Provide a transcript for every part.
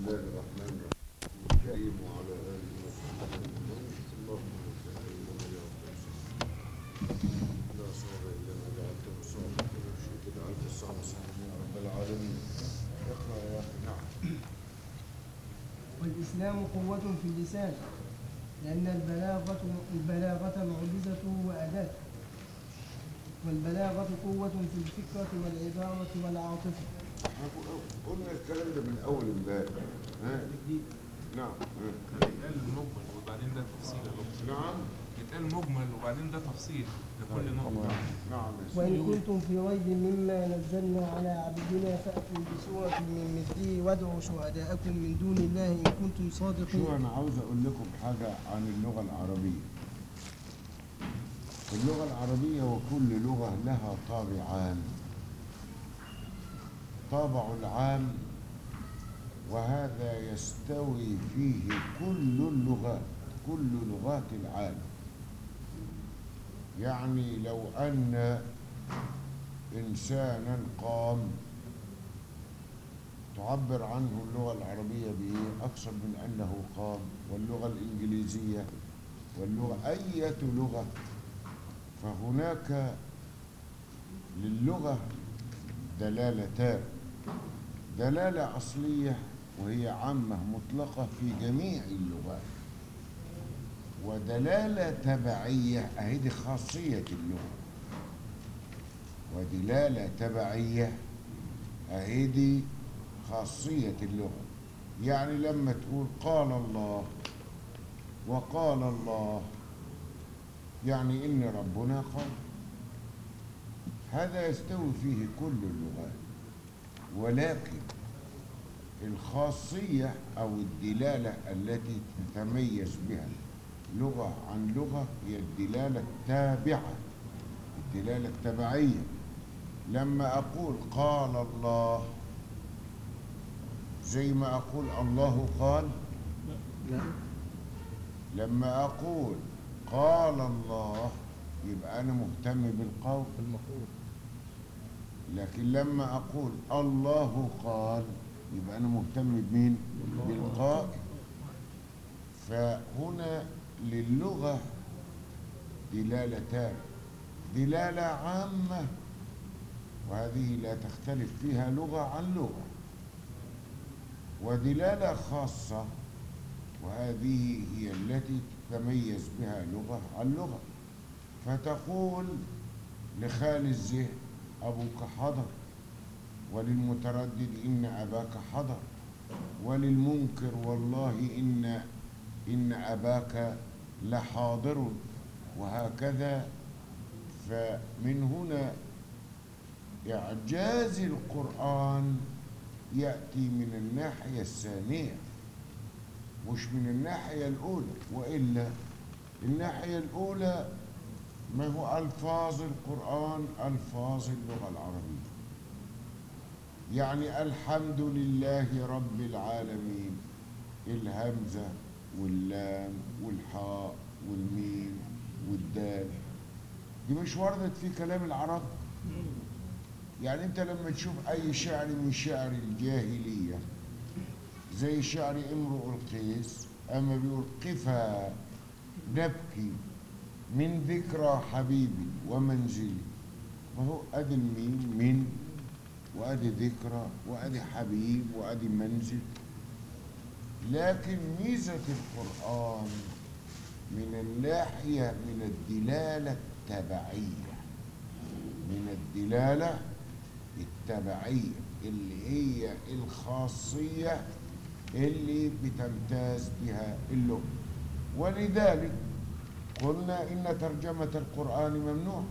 الله الرحمن الرحيم الكريم وعلى آله وصحبه ومن اللهم اجعلنا يا رب لا صعب إلا ما جعلته صعبا ولا شيء جعلت الصعب سهلا يا رب العالمين اقرأ يا أخي نعم والإسلام قوة في اللسان لأن البلاغة البلاغة معجزته وأداته والبلاغة قوة في الفكرة والعبارة والعاطفة احنا قلنا الكلام ده من أول امبارح ها نعم ها. بيتقال مجمل وبعدين ده تفصيل يا دكتور نعم بيتقال مجمل وبعدين ده تفصيل لكل نقطة نعم يا سيدي. وإن كنتم في ريب مما نزلنا على عبدنا فأتوا بسورة من مثله وادعوا شهداءكم من دون الله إن كنتم صادقين شو أنا عاوز أقول لكم حاجة عن اللغة العربية اللغة العربية وكل لغة لها طابعان طابع العام وهذا يستوي فيه كل اللغات كل لغات العالم يعني لو أن إنسانا قام تعبر عنه اللغة العربية بإيه؟ أكثر من أنه قام واللغة الإنجليزية واللغة أية لغة فهناك للغة دلالتان دلالة أصلية وهي عامة مطلقة في جميع اللغات ودلالة تبعية أهي دي خاصية اللغة ودلالة تبعية أهي دي خاصية اللغة يعني لما تقول قال الله وقال الله يعني إن ربنا قال هذا يستوي فيه كل اللغات ولكن الخاصية أو الدلالة التي تتميز بها لغة عن لغة هي الدلالة التابعة الدلالة التبعية لما أقول قال الله زي ما أقول الله قال لما أقول قال الله يبقى أنا مهتم بالقول لكن لما أقول الله قال يبقى أنا مهتم بمين؟ بالقائل فهنا للغة دلالتان دلالة عامة وهذه لا تختلف فيها لغة عن لغة ودلالة خاصة وهذه هي التي تتميز بها لغة عن لغة فتقول لخال الذهن أبوك حضر وللمتردد إن أباك حضر وللمنكر والله إن إن أباك لحاضر وهكذا فمن هنا إعجاز القرآن يأتي من الناحية الثانية مش من الناحية الأولى وإلا الناحية الأولى ما هو ألفاظ القرآن ألفاظ اللغة العربية يعني الحمد لله رب العالمين الهمزة واللام والحاء والميم والدال دي مش وردت في كلام العرب يعني انت لما تشوف اي شعر من شعر الجاهلية زي شعر امرؤ القيس اما بيقول قفا نبكي من ذكرى حبيبي ومنزلي ما هو ادي الميم من وادي ذكرى وادي حبيب وادي منزل لكن ميزة القرآن من الناحية من الدلالة التبعية من الدلالة التبعية اللي هي الخاصية اللي بتمتاز بها اللغة ولذلك قلنا إن ترجمة القرآن ممنوع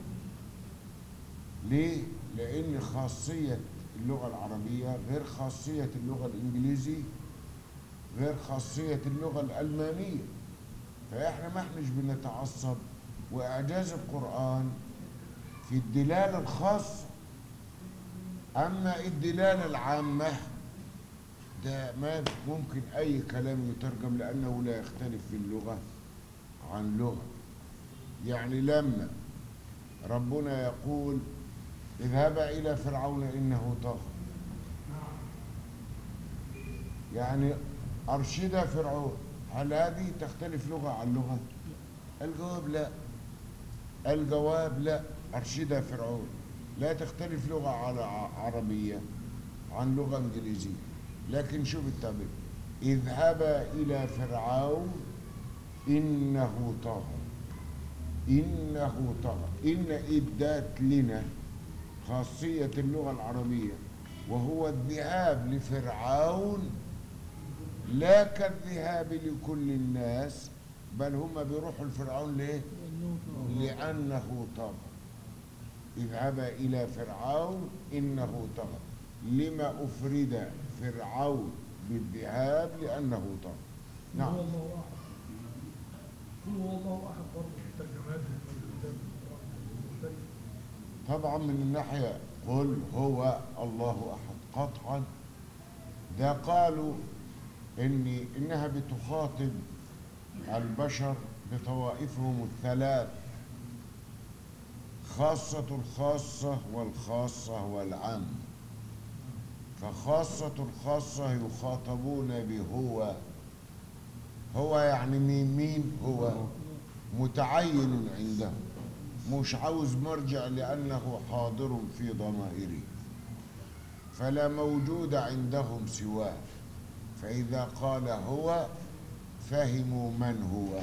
ليه؟ لأن خاصية اللغة العربية غير خاصية اللغة الإنجليزية غير خاصية اللغة الألمانية فإحنا ما احناش بنتعصب وإعجاز القرآن في الدلالة الخاصة أما الدلالة العامة ده ما ممكن أي كلام يترجم لأنه لا يختلف في اللغة عن لغة يعني لما ربنا يقول اذهب إلى فرعون إنه طغى يعني أرشد فرعون هل هذه تختلف لغة عن لغة؟ الجواب لا الجواب لا أرشد فرعون لا تختلف لغة على عربية عن لغة إنجليزية لكن شوف التعبير اذهبا إلى فرعون إنه طغى إنه طغى إن إدات لنا خاصية اللغة العربية وهو الذهاب لفرعون لا كالذهاب لكل الناس بل هم بيروحوا لفرعون ليه؟ لأنه طغى اذهب إلى فرعون إنه طغى لما أفرد فرعون بالذهاب لأنه طغى نعم هو الله احد هو الله احد برضه الترجمات الكتاب مختلفه طبعا من الناحية قل هو الله أحد قطعا ده قالوا إن إنها بتخاطب البشر بطوائفهم الثلاث خاصة الخاصة والخاصة والعام فخاصة الخاصة يخاطبون بهو هو يعني مين مين هو متعين عندهم مش عاوز مرجع لأنه حاضر في ضمائره فلا موجود عندهم سواه فإذا قال هو فهموا من هو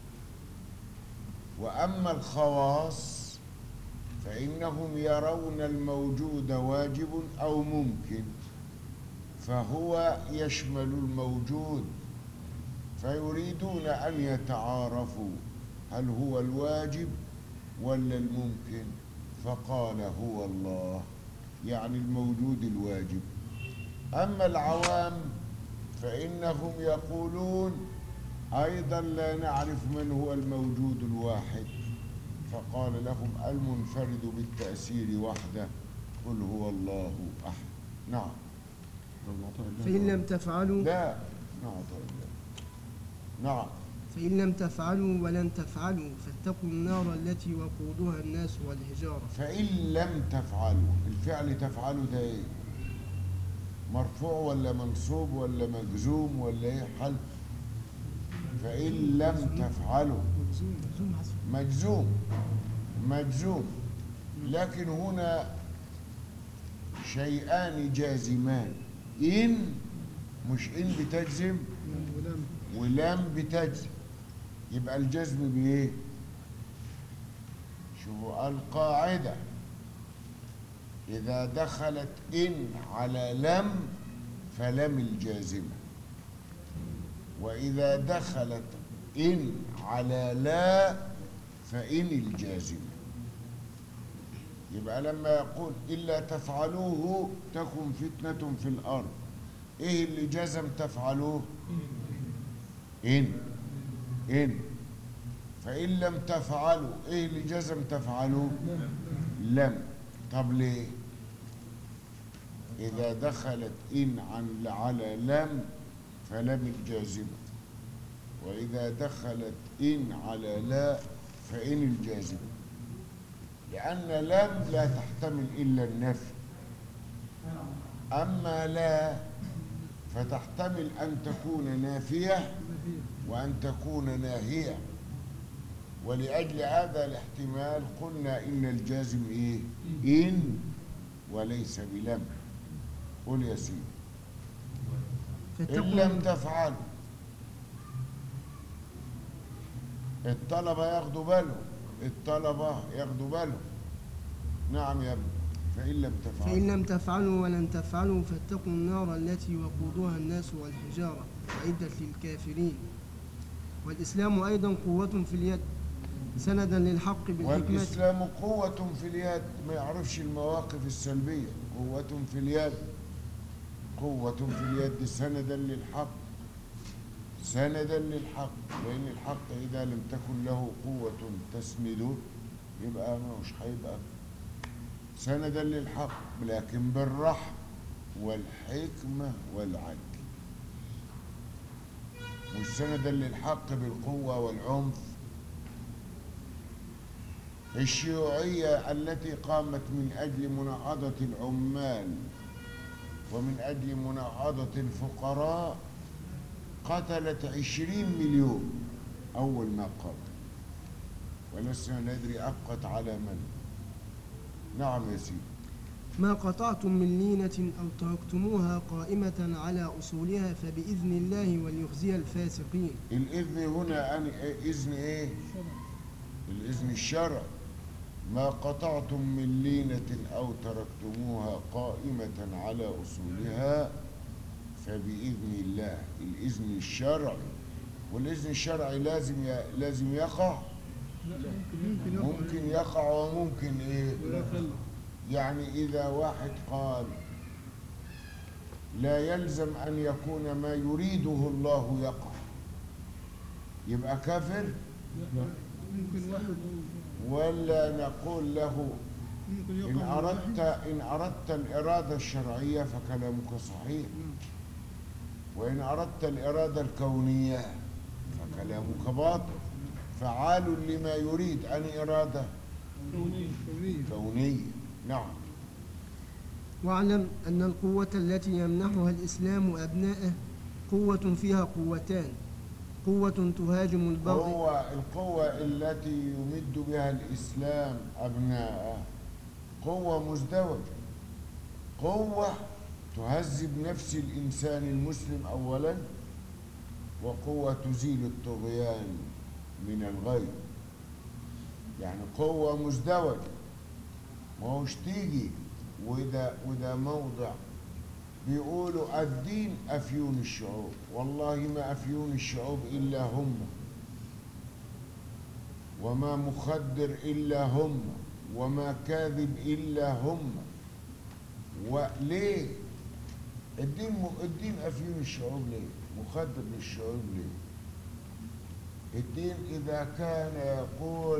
وأما الخواص فإنهم يرون الموجود واجب أو ممكن فهو يشمل الموجود فيريدون أن يتعارفوا هل هو الواجب ولا الممكن فقال هو الله يعني الموجود الواجب أما العوام فإنهم يقولون أيضا لا نعرف من هو الموجود الواحد فقال لهم المنفرد بالتأثير وحده قل هو الله أحد نعم فإن لم تفعلوا لا نعم طيب نعم فإن لم تفعلوا ولن تفعلوا فاتقوا النار التي وقودها الناس والحجارة فإن لم تفعلوا الفعل تفعلوا ده إيه مرفوع ولا منصوب ولا مجزوم ولا إيه حل فإن لم تفعلوا مجزوم مجزوم حسب مجزوم مجزوم لكن هنا شيئان جازمان إن مش إن بتجزم ولم ولام بتجزم يبقى الجزم بإيه؟ شوفوا القاعدة إذا دخلت إن على لم فلم الجازمة وإذا دخلت إن على لا فإن الجازمة يبقى لما يقول إلا تفعلوه تكن فتنة في الأرض إيه اللي جزم تفعلوه إن إن فإن لم تفعلوا إيه اللي جزم تفعلوه لم طب ليه إذا دخلت إن عن على لم فلم الجازمة وإذا دخلت إن على لا فإن الجازمة لأن لم لا تحتمل إلا النفي أما لا فتحتمل أن تكون نافية وأن تكون ناهية ولأجل هذا الاحتمال قلنا إن الجازم إيه؟ إن وليس بلم قل يا سيدي إن فاتقوا لم تفعلوا الطلبة ياخدوا بالهم الطلبة ياخدوا بالهم نعم يا ابني فإن لم تفعلوا فإن لم تفعلوا ولن تفعلوا فاتقوا النار التي وقودها الناس والحجارة وعدت للكافرين والإسلام أيضا قوة في اليد سندا للحق بالحكمة والإسلام قوة في اليد ما يعرفش المواقف السلبية قوة في اليد قوة في اليد سندا للحق سندا للحق لأن الحق إذا لم تكن له قوة تسنده يبقى مش هيبقى سندا للحق لكن بالرحم والحكمة والعدل مش سندا للحق بالقوة والعنف الشيوعية التي قامت من أجل مناهضة العمال ومن أجل مناهضة الفقراء قتلت عشرين مليون أول ما قام ولسنا ندري أبقت على من نعم يا سيدي ما قطعتم من لينة أو تركتموها قائمة على أصولها فبإذن الله وليخزي الفاسقين الإذن هنا أن إذن إيه؟ الإذن الشرع ما قطعتم من لينة أو تركتموها قائمة على أصولها فبإذن الله الإذن الشرعي والإذن الشرعي لازم ي... لازم يقع ممكن يقع وممكن إيه يعني إذا واحد قال لا يلزم أن يكون ما يريده الله يقع يبقى كافر ممكن واحد ولا نقول له ممكن إن يقع أردت إن أردت الإرادة الشرعية فكلامك صحيح وإن أردت الإرادة الكونية فكلامك باطل فعال لما يريد أن إرادة كونية كونية كونية نعم واعلم أن القوة التي يمنحها الإسلام أبناءه قوة فيها قوتان قوة تهاجم البغي هو القوة التي يمد بها الإسلام أبناءه قوة مزدوجة قوة تهذب نفس الإنسان المسلم أولا وقوة تزيل الطغيان من الغير يعني قوة مزدوجة ما هوش تيجي وده وده موضع بيقولوا الدين أفيون الشعوب والله ما أفيون الشعوب إلا هم وما مخدر إلا هم وما كاذب إلا هم وليه الدين م... الدين أفيون الشعوب ليه مخدر للشعوب ليه الدين إذا كان يقول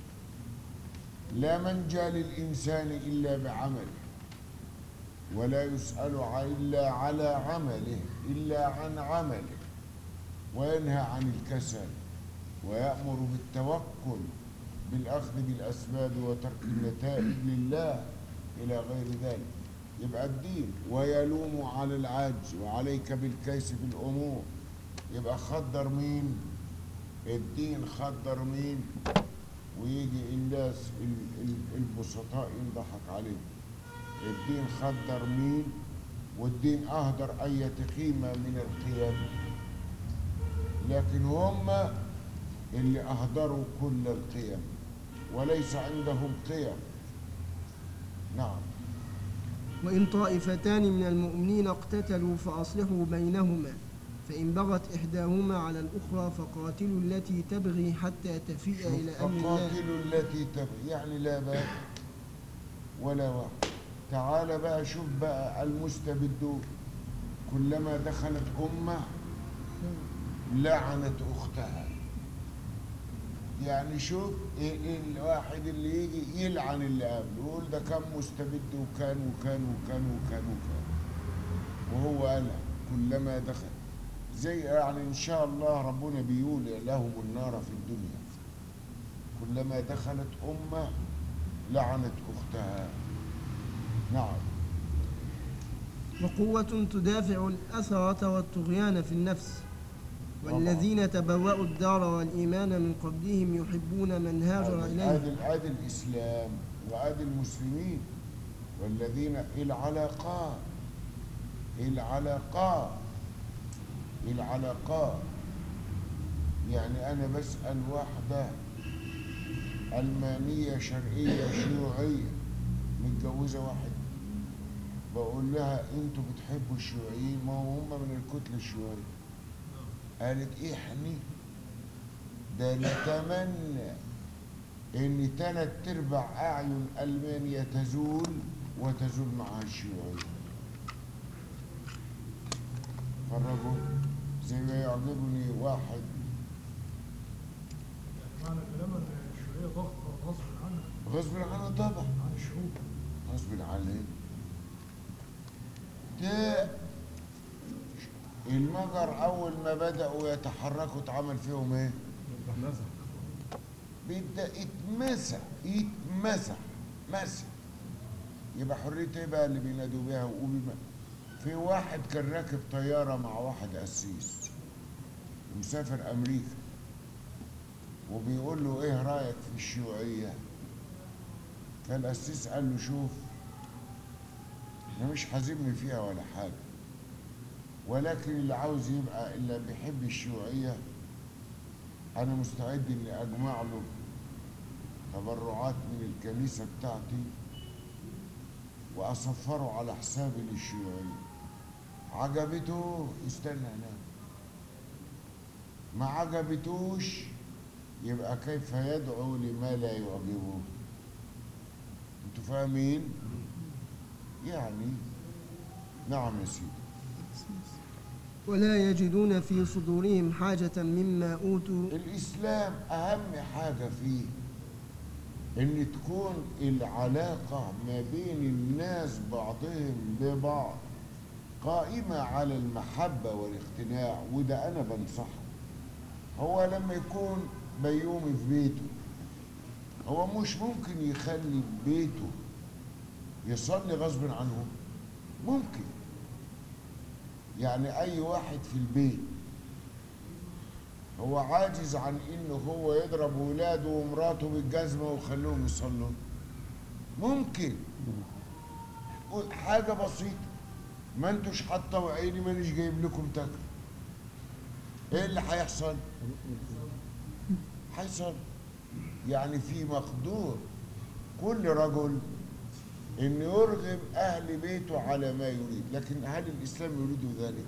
لا منجى للإنسان إلا بعمله ولا يسأل ع- إلا على عمله إلا عن عمله وينهى عن الكسل ويأمر بالتوكل بالأخذ بالأسباب وترك النتائج لله إلى غير ذلك يبقى الدين ويلوم على العجز وعليك بالكيس في الأمور يبقى خدر مين الدين خدر مين ويجي الناس ال- ال- البسطاء ينضحك عليهم الدين خدر مين والدين أهدر أي قيمة من القيم لكن هم اللي أهدروا كل القيم وليس عندهم قيم نعم وإن طائفتان من المؤمنين اقتتلوا فأصلحوا بينهما فإن بغت إحداهما على الأخرى فقاتلوا التي تبغي حتى تفيء إلى أمر الله فقاتلوا التي تبغي يعني لا باب ولا واحد تعال بقى شوف بقى المستبدون كلما دخلت أمة لعنت أختها يعني شوف ال- الواحد اللي يجي يلعن اللي قبله يقول ده كان مستبد وكان وكان وكان وكان وكان وهو قال كلما دخل زي يعني ان شاء الله ربنا بيقول لهم النار في الدنيا كلما دخلت امه لعنت اختها نعم وقوة تدافع الأثرة والطغيان في النفس والذين تبوأوا الدار والإيمان من قبلهم يحبون من هاجر ادي إليهم ادي ادي الاسلام وادي المسلمين والذين العلاقات العلاقات العلاقات يعني انا بسال واحده المانيه شرقيه شيوعيه متجوزه واحد بقول لها انتوا بتحبوا الشيوعيين ما هم من الكتله الشيوعيه قالت احنا ده نتمنى ان تلات ارباع اعين المانيا تزول وتزول معها الشيوعيه فرجوا زي ما يعجبني واحد يعني معنى كلامك ان الشيوعية ضغط غصب عنها غصب عنها طبعا عن الشعوب غصب عنها ده المجر اول ما بداوا يتحركوا اتعمل فيهم ايه بيبدا يتمسح يتمسح مسح يبقى حريه ايه بقى اللي بينادوا بيها وبما في واحد كان راكب طيارة مع واحد قسيس ومسافر أمريكا وبيقول له إيه رأيك في الشيوعية؟ فالقسيس قال له شوف أنا مش حازمني فيها ولا حاجة ولكن اللي عاوز يبقى اللي بيحب الشيوعية أنا مستعد إني أجمع له تبرعات من الكنيسة بتاعتي وأصفره على حسابي للشيوعية عجبته استنى هناك ما عجبتوش يبقى كيف يدعو لما لا يعجبه انتوا فاهمين يعني نعم يا سيدي ولا يجدون في صدورهم حاجة مما أوتوا الإسلام أهم حاجة فيه إن تكون العلاقة ما بين الناس بعضهم ببعض قائمة على المحبة والاقتناع وده أنا بنصحه هو لما يكون بيومي في بيته هو مش ممكن يخلي بيته يصلي غصب عنه ممكن يعني أي واحد في البيت هو عاجز عن انه هو يضرب ولاده ومراته بالجزمه ويخليهم يصلوا ممكن حاجه بسيطه ما انتوش حاطه عيني مانيش جايب لكم تاكل ايه اللي هيحصل هيحصل يعني في مقدور كل رجل ان يرغم اهل بيته على ما يريد لكن هل الاسلام يريد ذلك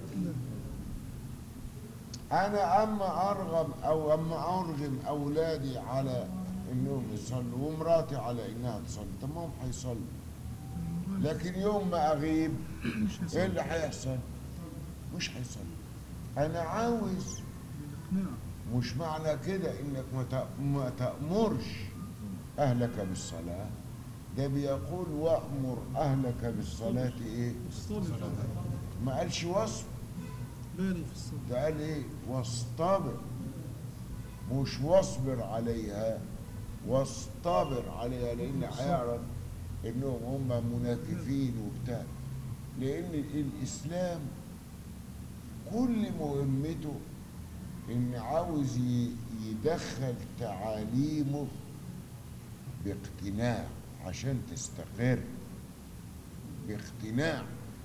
انا اما ارغم او اما ارغم اولادي على انهم يصلوا ومراتي على انها تصلي طب ما هم هيصلوا لكن يوم ما اغيب ايه اللي هيحصل مش هيصلي انا عاوز مش معنى كده انك ما تأ- ما تأمرش اهلك بالصلاة ده بيقول وأمر اهلك بالصلاة ايه ما قالش وصف بالغ في الصبر ده قال ايه واصطبر مش واصبر عليها واصطبر عليها لان هيعرف انهم هم مناكفين وبتاع لان الاسلام كل مهمته ان عاوز ي- يدخل تعاليمه باقتناع عشان تستقر باقتناع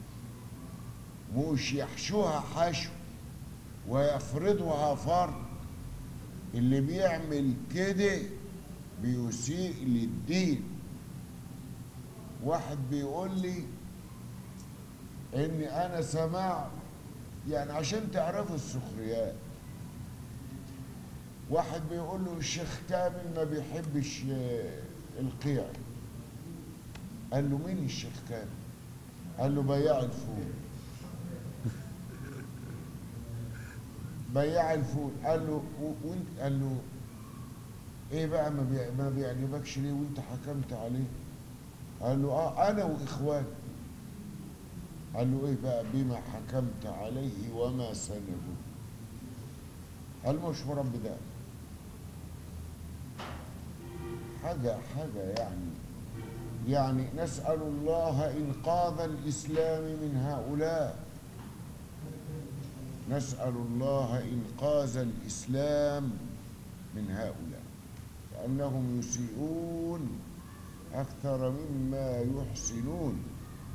مش يحشوها حشو ويفرضها فرض اللي بيعمل كده بيسيء للدين واحد بيقول لي اني انا سمعت يعني عشان تعرفوا السخريات واحد بيقول له الشيخ كامل ما بيحبش آه، القيع قال له مين الشيخ كامل قال له بياع الفول بياع الفول قال له و- وانت قال له ايه بقى ما, بيع ما بيعجبكش ليه وانت حكمت عليه قال له اه انا واخواني قال له ايه بقى بما حكمت عليه وما سنده قال مش مربي ده حاجة حاجة يعني يعني نسأل الله إنقاذ الإسلام من هؤلاء نسأل الله إنقاذ الإسلام من هؤلاء لأنهم يسيئون أكثر مما يحسنون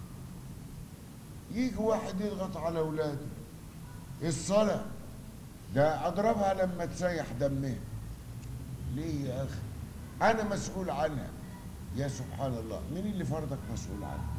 يجي واحد يضغط على أولاده الصلاة ده أضربها لما تسيح دمها ليه يا أخي أنا مسؤول عنها يا سبحان الله مين اللي فرضك مسؤول عنها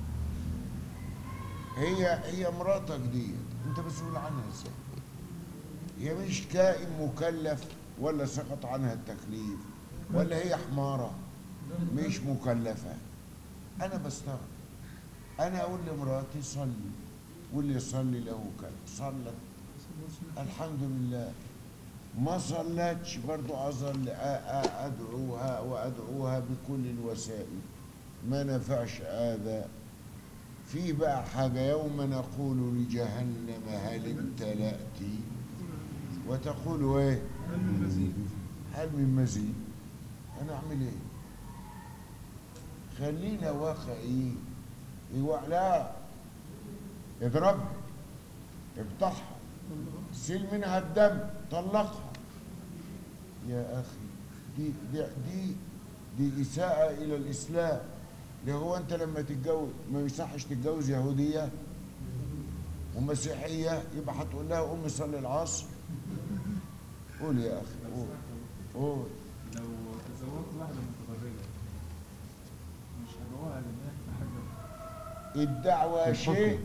هي هي مراتك دي انت مسؤول عنها ازاي هي مش كائن مكلف ولا سقط عنها التكليف ولا هي حمارة مش مكلفة أنا بستغرب أنا أقول لمراتي صلي واللي يصلي له كذا صلت الحمد لله ما صلتش برضو أظل أ- أ- أدعوها وأدعوها بكل الوسائل ما نفعش هذا في بقى حاجة يوم نقول لجهنم هل امتلأت وتقول ايه هل من مزيد هل من مزيد انا اعمل ايه خلينا واقعيين إيوا- لا اضربها افضحها سيل منها الدم طلقها يا اخي دي دي دي, دي اساءة الى الاسلام ده هو انت لما تتجوز ما يصحش تتجوز يهودية ومسيحية يبقى هتقول لها قومي صلي العصر قول يا اخي قول قول لو تزوجت واحدة متبرجة مش هيبقوها لله في حاجة الدعوة شيء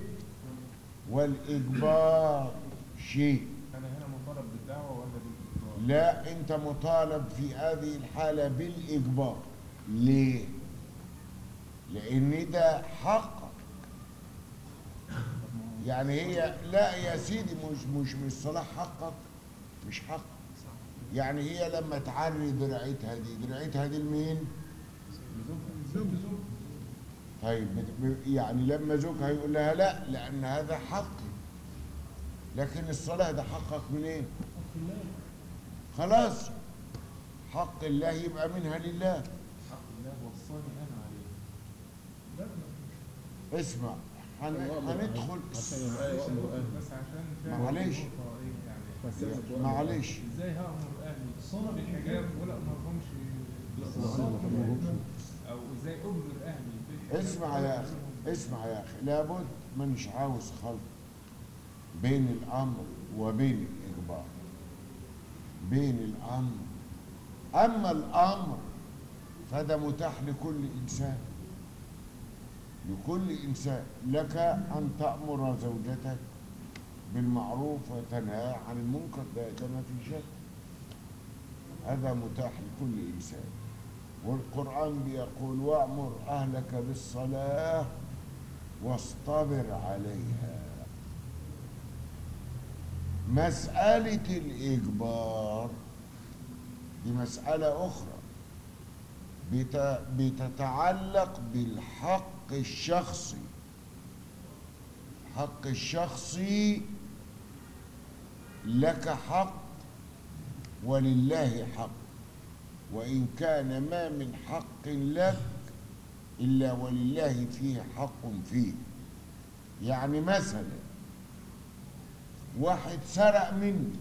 والإجبار شيء أنا هنا مطالب بالدعوة ولا بالإجبار؟ لا أنت مطالب في هذه الحالة بالإجبار ليه؟ لأن ده حقك يعني هي لا يا سيدي مش مش مش صلاح حقك مش حقك يعني هي لما تعري دراعتها دي دراعتها دي لمين؟ طيب بت- ب- يعني لما زوجها يقول لها لا لأن هذا حقي لكن الصلاة ده حقك منين؟ خلاص حق الله يبقى منها لله حق الله وصاني أنا عليه اسمع هن- هندخل بس عشان فعلا معلش. النقطة إيه يعني معلش ازاي هامر اهلي بالحجاب ولا امرهمش او ازاي اجبر اهلي بالحجاب اسمع يا اخي اسمع يا اخي لابد مانيش عاوز خلط بين الامر وبين الاجبار بين الامر اما الامر فده متاح لكل انسان لكل انسان لك ان تامر زوجتك بالمعروف وتنهى عن المنكر ده ده ما في شك هذا متاح لكل انسان والقرآن بيقول وأمر أهلك بالصلاة واصطبر عليها مسألة الإجبار دي مسألة أخرى بت- بتتعلق بالحق الشخصي الحق الشخصي لك حق ولله حق وإن كان ما من حق لك إلا ولله فيه حق فيه يعني مثلا واحد سرق مني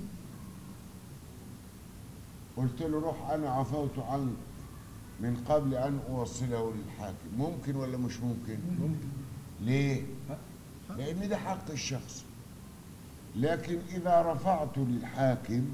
قلت له روح أنا عفوت عنك من قبل أن أوصله للحاكم ممكن ولا مش ممكن؟ ممكن ليه؟ لأن ده حق الشخص لكن إذا رفعته للحاكم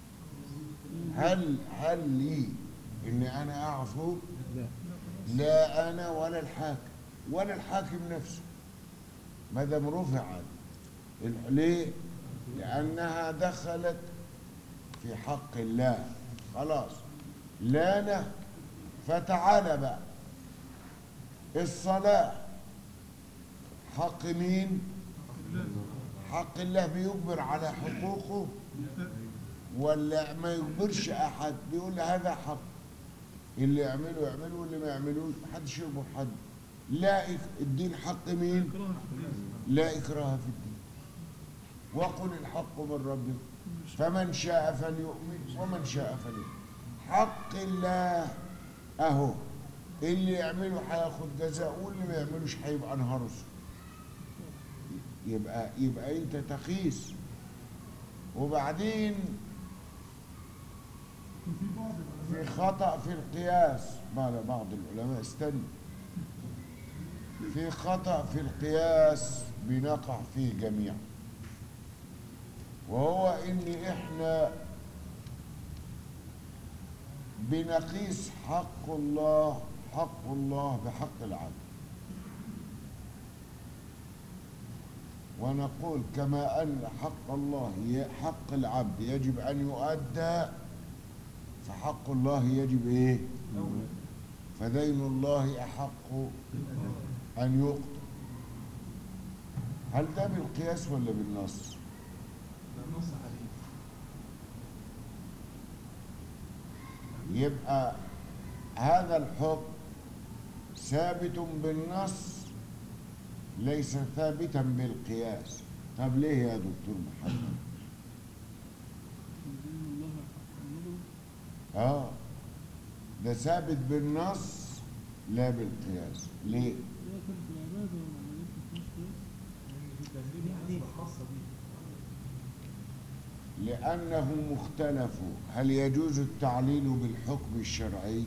هل هل لي اني انا اعفو لا انا ولا الحاكم ولا الحاكم نفسه ما دام رفعت ال- ليه لانها دخلت في حق الله خلاص لا نه فتعالى بقى الصلاه حق مين حق الله بيجبر على حقوقه ولا ما يجبرش احد بيقول لي هذا حق اللي يعمله يعمله واللي ما يعملوش محدش يجبر حد لا إك- الدين حق مين لا اكراه في الدين وقل الحق من ربكم فمن شاء فليؤمن ومن شاء فليؤمن حق الله اهو اللي يعمله هياخد جزاء واللي ما يعملوش هيبقى نهار أسود. يبقى يبقى انت تقيس وبعدين في بعض في خطأ في القياس بعض بعض العلماء استنى في خطأ في القياس بنقع فيه جميعا وهو ان احنا بنقيس حق الله حق الله بحق العبد ونقول كما ان حق الله ي- حق العبد يجب ان يؤدى فحق الله يجب ايه فدين الله احق ان يقضى هل ده بالقياس ولا بالنص ده نص حديث يبقى هذا الحكم ثابت بالنص ليس ثابتا بالقياس طب ليه يا دكتور محمد اه ده ثابت بالنص لا بالقياس ليه كان ليه مناسبة خاصة بيه لأنهم اختلفوا هل يجوز التعليل بالحكم الشرعي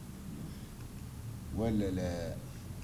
ولا لا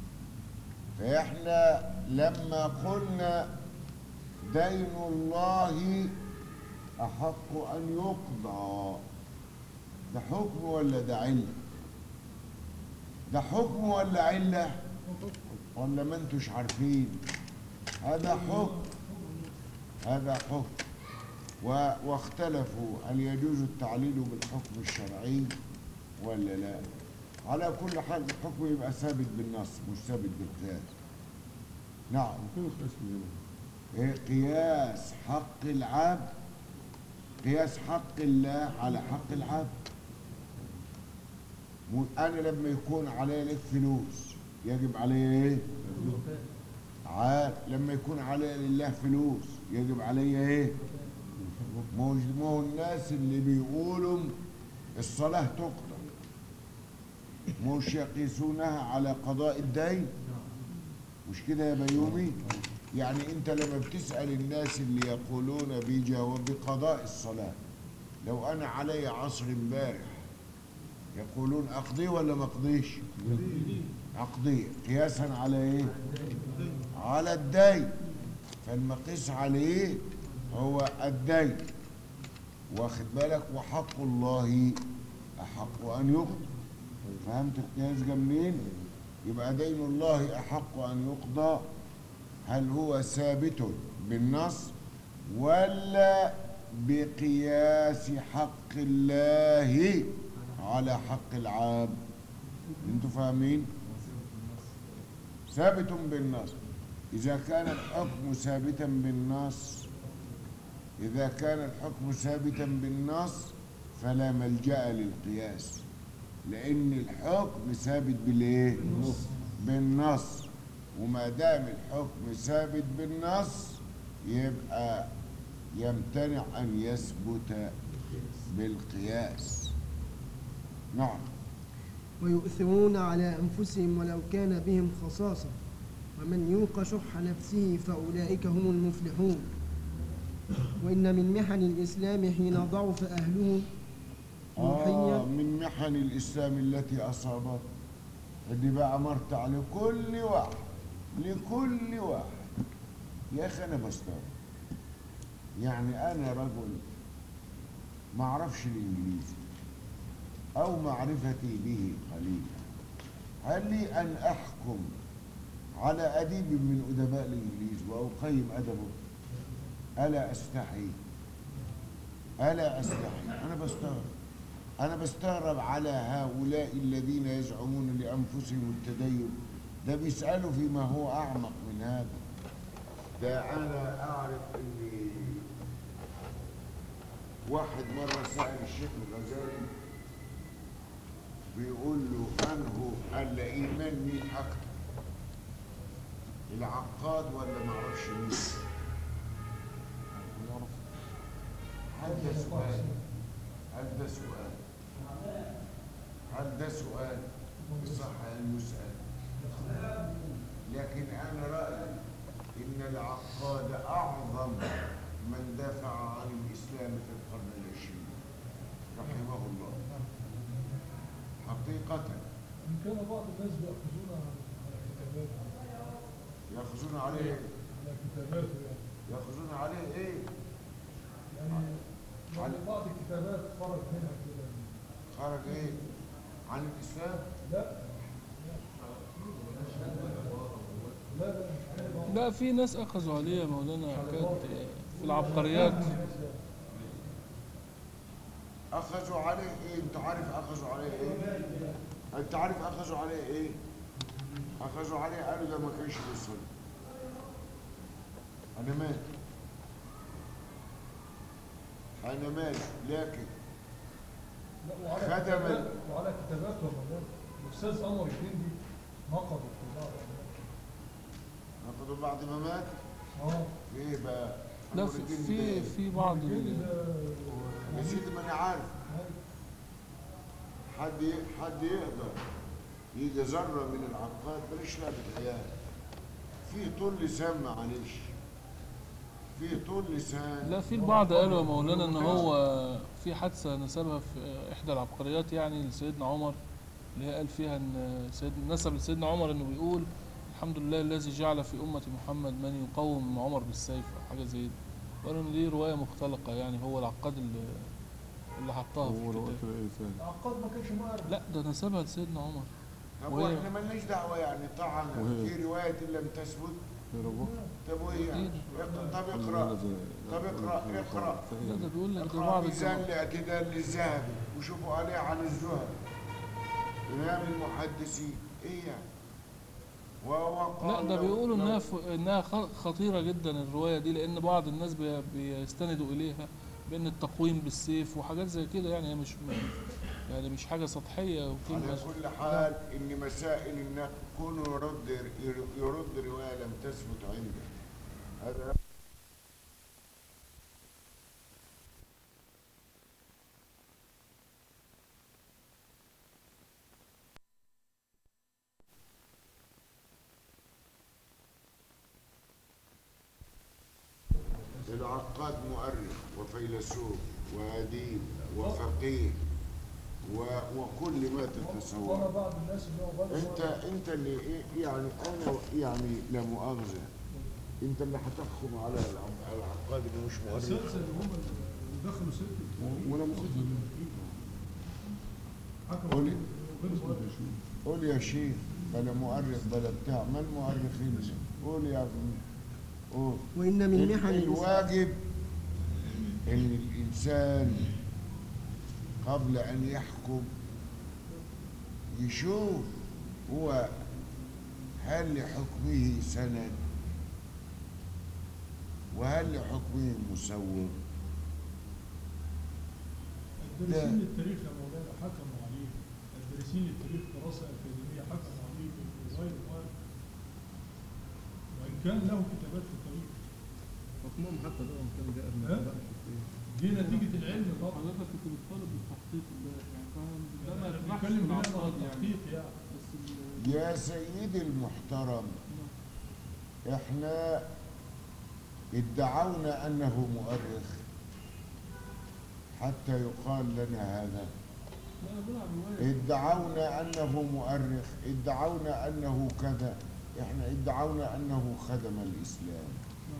فإحنا لما قلنا دين الله أحق أن يقضى ده حكم ولا ده علة ده حكم ولا علة ولا ما انتوش عارفين هذا حكم هذا حكم و- واختلفوا هل يجوز التعليل بالحكم الشرعي ولا لا على كل حال الحكم يبقى ثابت بالنص مش ثابت بالقياس نعم إيه قياس حق العبد قياس حق الله على حق العبد مو- انا لما يكون علي لك فلوس يجب علي ايه عاد لما يكون علي لله فلوس يجب علي ايه مو مو الناس اللي بيقولوا الصلاة تقضى مش يقيسونها على قضاء الدين مش كده يا بيومي يعني انت لما بتسأل الناس اللي يقولون بجواب بقضاء الصلاة لو انا علي عصر امبارح يقولون اقضيه ولا ما اقضيش اقضيه قياسا على ايه على الدين فالمقيس عليه هو الدين واخد بالك وحق الله احق ان يقضى فهمت القياس جه منين يبقى دين الله احق ان يقضى هل هو ثابت بالنص ولا بقياس حق الله على حق العام انتوا فاهمين ثابت بالنص اذا كان الحكم ثابتا بالنص اذا كان الحكم ثابتا بالنص فلا ملجا للقياس لان الحكم ثابت بالايه بالنص وما دام الحكم ثابت بالنص يبقى يمتنع ان يثبت بالقياس نعم ويؤثرون على أنفسهم ولو كان بهم خصاصة ومن يوق شح نفسه فأولئك هم المفلحون وإن من محن الإسلام حين ضعف أهله آه روحيا من محن الإسلام التي أصابت دي بقى مرتع لكل واحد لكل واحد يا أخي أنا بستغرب يعني أنا رجل ما أعرفش الإنجليزي أو معرفتي به قليلة هل لي أن أحكم على أديب من أدباء الإنجليز وأقيم أدبه ألا أستحي ألا أستحي أنا بستغرب أنا بستغرب على هؤلاء الذين يزعمون لأنفسهم التدين ده بيسألوا فيما هو أعمق من هذا ده أنا أعرف إن واحد مرة سأل الشيخ الغزالي بيقول له أنه الإيمان مين أكتر العقاد ولا معرفش مين هل ده سؤال هل ده سؤال هل ده سؤال صح أن يسأل لكن أنا رأيي إن العقاد أعظم من دافع عن الإسلام في القرن العشرين رحمه الله حقيقة إن كان بعض الناس بيأخذون على كتاباته يأخذون عليه على كتاباته يعني يأخذون عليه إيه؟ يعني يعني بعض الكتابات خرج منها كده خرج إيه؟ عن الإسلام؟ لا لا لا مش كده. لا في ناس اخذوا عليه يا مولانا حكايه في العبقريات أخذوا عليه إيه؟ أنت عارف أخذوا عليه إيه؟ أنت عارف أخذوا عليه إيه؟ أخذوا عليه قالوا ده ما كانش بيصلي أنا مالي أنا مالي لكن لا وعلى خدم كتابات وعلى كتابات ومجال الاستاذ انور الجندي نقض في بعض أخذوا بعد ما مات اه في إيه بقى؟ لا أمر في الدين في, ده في بعض الجندي ال- ده يا سيدي ما أنا عارف أيوة. حد ي- حد يقدر يجي ذره من العقاد ماليش لعبة عيال في طول لسان معلش فيه طول لسان لا في البعض قالوا يا مولانا ان هو في حادثه نسبها في احدى العبقريات يعني لسيدنا عمر اللي هي قال فيها ان سيد نسب لسيدنا عمر انه بيقول الحمد لله الذي جعل في امه محمد من يقوم عمر بالسيف او حاجه زي دي قالوا ان دي روايه مختلقه يعني هو العقاد اللي اللي حطها في هو لو الكتاب قلت ايه ثاني العقاد ما كانش مؤرخ لا ده نسبها لسيدنا عمر طب وهي- واحنا مالناش دعوه يعني طعن وهي- في روايه لم تثبت يا رب طب وايه يعني؟ اقرأ- طب اقرا طب اقرا اقرا لا ده بيقول لك ده اقرا بعض ميزان الجماعة- الاعتدال للذهبي وشوفوا عليه عن الزهد امام المحدثين ايه يعني وهو لا قال ده لو- بيقولوا لو- انها ف... انها خ- خطيره جدا الروايه دي لان بعض الناس بي... بيستندوا اليها بان التقويم بالسيف وحاجات زي كده يعني هي مش يعني مش حاجه سطحيه على وكلمه كل حال ان مسائل النقد كونه يرد يرد روايه لم تثبت عنده هذا العقاد مؤرخ وفيلسوف وأديب وفقيه و... وكل ما وانا تتصور بعض الناس اللي هو غير انت انت اللي ايه يعني انا يعني لا مؤاخذه انت اللي هتحكم على الع- العقاد اللي مش مؤرخ الاساتذه اللي هم اللي دخلوا سكه ولا مؤاخذه حكموا قولي. عليه غير مؤرخ قول يا شيخ بلا مؤرخ بلا بتاع ما المؤرخين قول يا ابني قول وإن من ال- محن الإسلام الواجب ان الانسان قبل ان يحكم يشوف هو هل لحكمه سند وهل لحكمه مسوغ الدارسين للتاريخ يا مولانا حكموا عليه الدارسين للتاريخ دراسه اكاديميه حكموا عليه بغير مؤرخ وان كان له كتابات في التاريخ حكمهم حتى ده كان جاء ها؟ دي نتيجه العلم طبعا حضرتك كنت بتطالب بالتحقيق امبارح يعني فاهم ده ما انا يطرحش بنتكلم هنا العقاد عن يعني التحقيق يعني بس ال- يا سيدي المحترم احنا ادعونا انه مؤرخ حتى يقال لنا هذا لا انا بلعب روايه ادعونا انه مؤرخ ادعونا انه كذا احنا ادعونا انه خدم الاسلام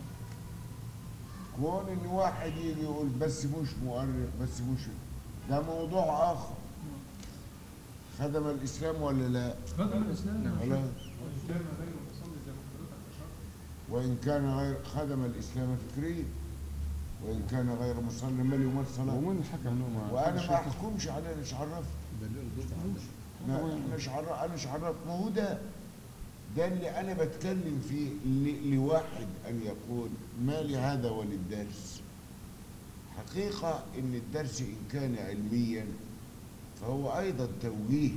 كون ان واحد يجي يقول بس مش مؤرخ بس مش ده موضوع اخر خدم الاسلام ولا لا خدم الاسلام خلاص وإن كان غير مصلي زي ما حضرتك أشرت وإن كان غير خدم الإسلام فكريا وإن كان غير مصلي ما اليوم الصلاة ومن حكم له ما وأنا ما أحكمش عليه أنا مش عرف لا أنا مش عرف أنا مش عرف ما هو ده ده اللي أنا بتكلم فيه ل- لواحد أن يقول ما لهذا وللدرس حقيقة إن الدرس إن كان علميا فهو أيضا توجيه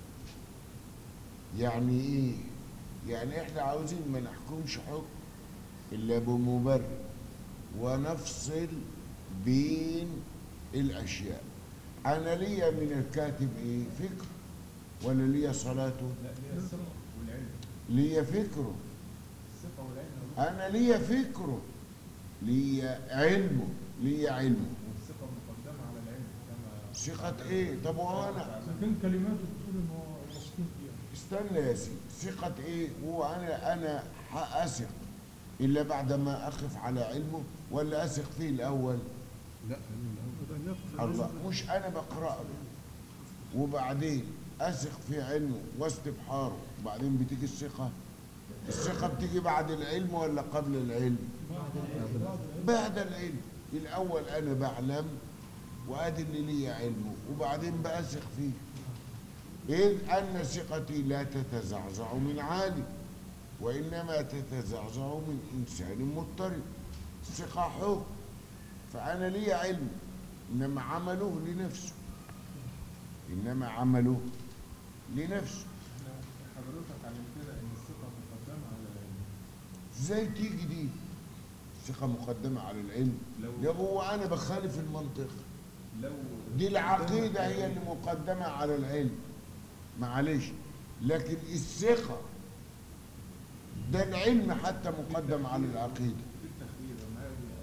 يعني إيه؟ يعني إحنا عاوزين ما نحكمش حكم إلا بمبرر ونفصل بين الأشياء أنا ليا من الكاتب إيه؟ فكر ولا ليا صلاته؟ لا ليها الثقة والعلم ليا فكره الثقة والعلم أنا ليا فكره ليا علمه ليا علمه والثقة مقدمة على العلم كما ثقة إيه؟ طب وأنا اذا كان كلماته بتقول ان هو واثقين فيها استنى يا سيدي ثقة ايه هو انا انا اثق الا بعد ما اقف على علمه ولا اثق فيه الاول لا الله مش انا بقرا له وبعدين اثق في علمه واستبحاره وبعدين بتيجي الثقة الثقة بتيجي بعد العلم ولا قبل العلم بعد العلم الاول انا بعلم وادي اللي لي علمه وبعدين بأثق فيه إذ أن ثقتي لا تتزعزع من عالي وإنما تتزعزع من إنسان مضطرب الثقة حكم فأنا لي علم إنما عمله لنفسه إنما عمله لنفسه حضرتك علمتنا إن الثقة مقدمة على العلم ازاي تيجي دي ثقة مقدمة على العلم لو يا هو أنا بخالف المنطق لو دي العقيدة هي اللي مقدمة على العلم معلش لكن الثقة ده العلم حتى مقدم على العقيدة في التخوير ما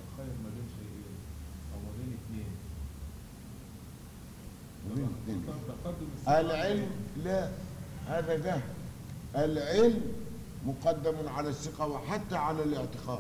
الثقة العلم لا هذا جهل العلم مقدم على الثقة وحتى على الاعتقاد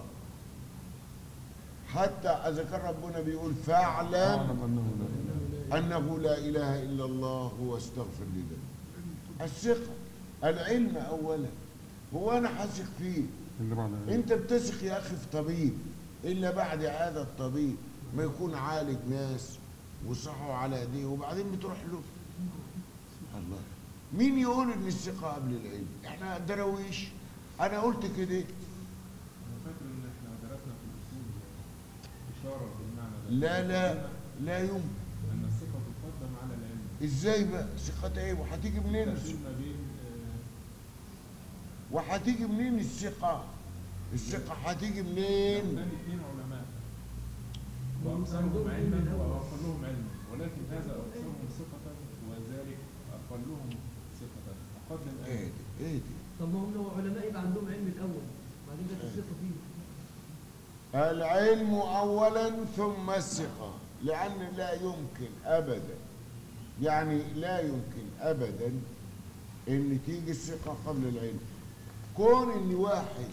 حتى إذا كان ربنا بيقول فاعلم اعلم انه لا اله أنه لا إله إلا الله واستغفر لذنبك الثقة العلم أولا هو أنا حثق فيه الا بعد أنت بتثق يا أخي في طبيب إلا بعد هذا الطبيب ما يكون عالج ناس وصحوا على ايديه وبعدين بتروح له الله مين يقول ان الثقه قبل العلم احنا درويش انا قلت كده انا فاكر ان احنا درسنا في الاصول اشاره بالمعنى ده لا لا لا يمكن ان الثقه تقدم على العلم ازاي بقى ثقه ايه وهتيجي منين تفصيل ما بين آه، وهتيجي منين الثقه الثقه هتيجي منين كان اثنين علماء واكثرهم علما واقلهم علما ولكن هذا اكثرهم ثقه وذلك اقلهم ثقه اقدم ايه علما دي ايه دي طب ما هم لو علماء يبقى عندهم علم الاول بعدين جت الثقه فيه العلم اولا ثم الثقه لان لا يمكن ابدا يعني لا يمكن ابدا ان تيجي الثقه قبل العلم كون ان واحد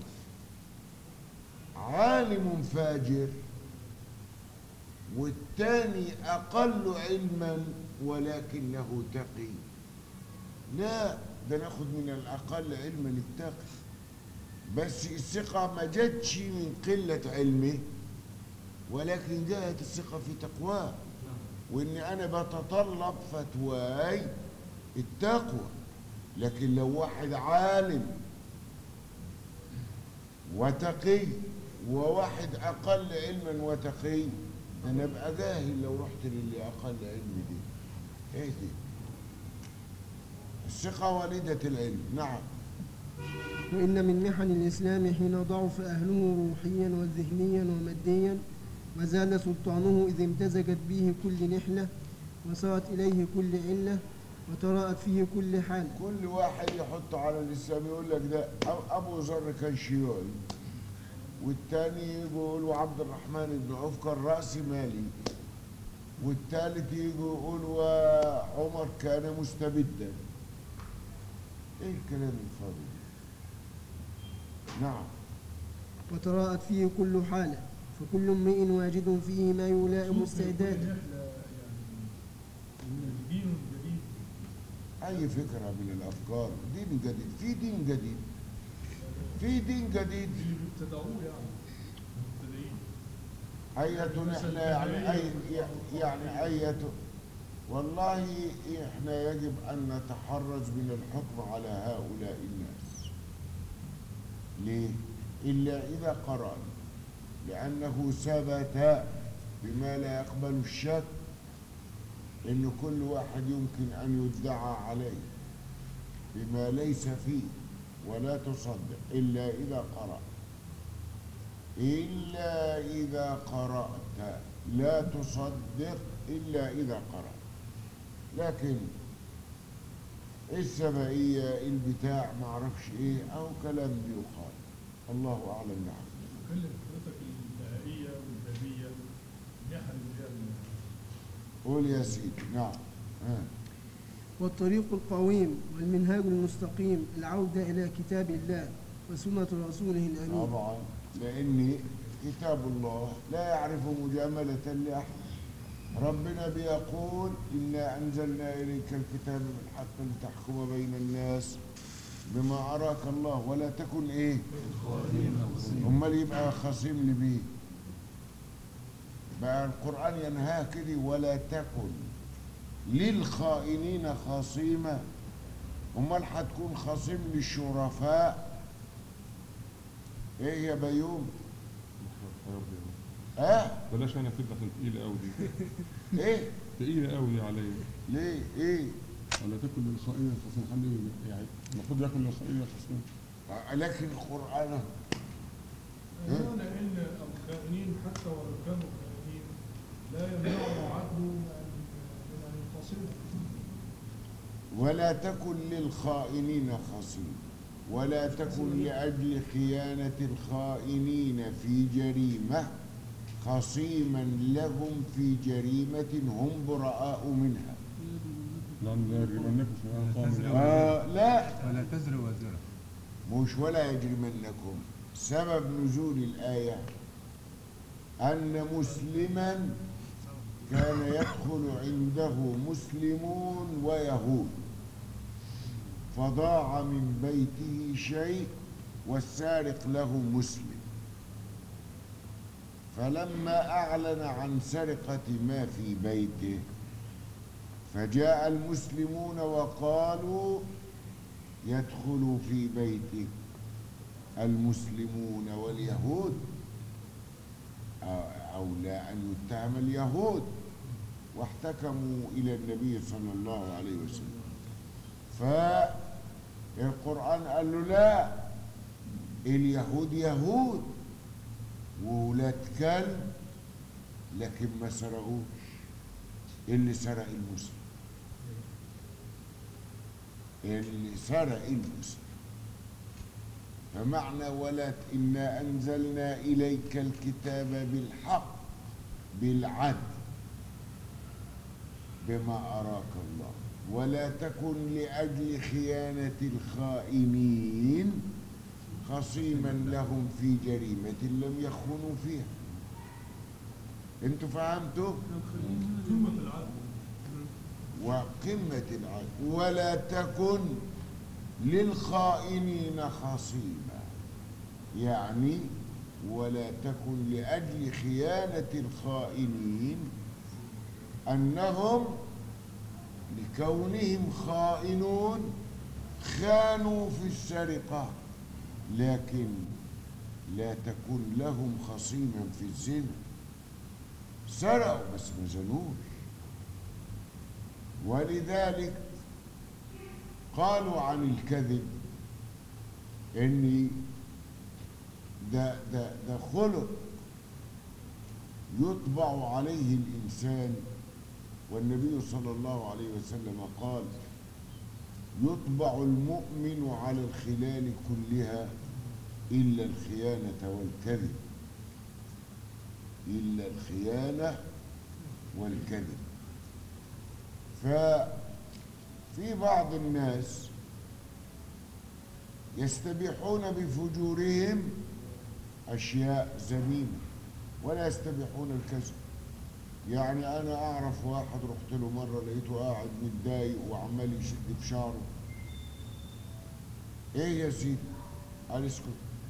عالم فاجر والتاني اقل علما ولكنه تقي لا ده ناخد من الاقل علما للتقي بس الثقة ما جاتش من قلة علمه ولكن جاءت الثقة في تقواه وإن أنا بتطلب فتواي التقوى لكن لو واحد عالم وتقي وواحد أقل علما وتقي أنا أبقى جاهل لو رحت للي أقل علم دي إيه دي الثقة والدة العلم نعم وإن من محن الإسلام حين ضعف أهله روحيا وذهنيا وماديا وزال سلطانه إذ امتزجت به كل نحلة وصارت إليه كل علة وتراءت فيه كل حال كل واحد يحط على الاسلام يقول لك ده أب- ابو ذر كان شيوعي والتاني يقول وعبد الرحمن بن عوف كان راس مالي والتالت يجي يقول وعمر كان مستبدا ايه الكلام الفاضي ده؟ نعم وتراءت فيه كل حالة فكل امرئ واجد فيه ما يلائم استعداده يعني دين جديد اي فكره من الافكار دين جديد في دين جديد في دين جديد اللي بيبتدعوه يعني مبتدئين أية احنا يعني أي يعني أية والله احنا يجب أن نتحرز من الحكم على هؤلاء الناس ليه؟ إلا إذا قرأنا لأنه ثبت بما لا يقبل الشك إن كل واحد يمكن أن يدعى عليه بما ليس فيه ولا تصدق إلا إذا قرأت إلا إذا قرأت لا تصدق إلا إذا قرأت لكن السبعية البتاع معرفش إيه أو كلام بيقال الله أعلم نعم بكلم حضرتك البهائية والبابية الناحية اللي هي قول يا سيدي نعم ها. والطريق القويم والمنهاج المستقيم العودة إلى كتاب الله وسنة رسوله الأمين طبعا لأن كتاب الله لا يعرف مجاملة لأحد ربنا بيقول إنا أنزلنا إليك الكتاب بالحق لتحكم بين الناس بما أراك الله ولا تكن إيه أمال يبقى خصيم لبيه بقى القرآن ينهاه كده ولا تكن للخائنين خصيما أمال هتكون خصيم للشرفاء ايه يا بيوم اه بلاش انا كده عشان تقيله قوي دي ايه تقيله قوي عليا ليه ايه ولا تاكل للخائن خصم حد يعني المفروض ياكل للخائن خصم آه، لكن القرآن هنا لأن الخائنين حتى ولو كانوا خائنين لا يمنعهم عدل من من أن ينتصروا ولا تكن للخائنين خصيم ولا تكن لأجل خيانة الخائنين في جريمة خصيما لهم في جريمة هم براء منها لأن لا يجرمنكم شنآن قوم آه لا ولا تزر وازرة مش ولا يجرمنكم سبب نزول الآية أن مسلما كان يدخل عنده مسلمون ويهود فضاع من بيته شيء والسارق له مسلم فلما أعلن عن سرقة ما في بيته فجاء المسلمون وقالوا يدخل في بيتك المسلمون واليهود أو- أولى أن يتهم اليهود واحتكموا إلى النبي صلى الله عليه وسلم فالقرآن قال له لا اليهود يهود وولاد كلب لكن ما سرقوش اللي سرق المسلم اللي سرق المسلم فمعنى ولا إنا أنزلنا إليك الكتاب بالحق بالعدل بما أراك الله ولا تكن لأجل خيانة الخائنين خصيما لهم في جريمة لم يخونوا فيها انتوا فهمتوا؟ قمة العدل وقمة العدل ولا تكن للخائنين خصيما يعني ولا تكن لأجل خيانة الخائنين أنهم لكونهم خائنون خانوا في السرقة لكن لا تكن لهم خصيما في الزنا سرقوا بس ما زنوش ولذلك قالوا عن الكذب ان ده ده ده خلق يطبع عليه الانسان والنبي صلى الله عليه وسلم قال يطبع المؤمن على الخلال كلها الا الخيانه والكذب الا الخيانه والكذب ففي بعض الناس يستبيحون بفجورهم أشياء ذميمة ولا يستبيحون الكذب يعني أنا أعرف واحد رحت له مرة لقيته قاعد متضايق وعمال يشد في شعره إيه يا سيدي؟ قال اسكت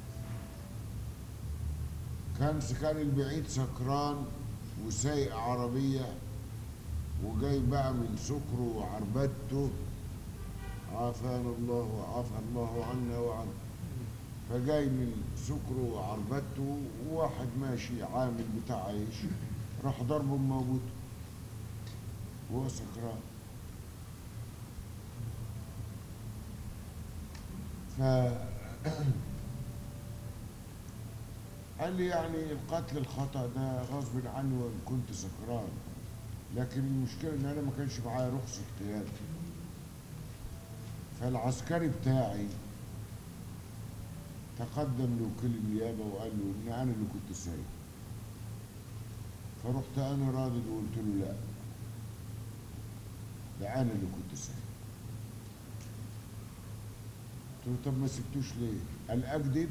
كان كان البعيد سكران وسايق عربية وجاي بقى من سكره وعربدته عافانا الله وعافى الله عنا وعن فجاي من سكره وعربدته وواحد ماشي عامل بتاع عيش راح ضربه موجود وهو سكران ف قال لي يعني القتل الخطأ ده غصب عني وإن كنت سكران لكن المشكلة إن أنا ما كانش معايا رخصة قيادة فالعسكري بتاعي تقدم لوكيل النيابة وقال له إن أنا اللي كنت سايق فرحت أنا رادد وقلت له لا ده أنا اللي كنت سايق قلت له طب ما سبتوش ليه؟ قال أكذب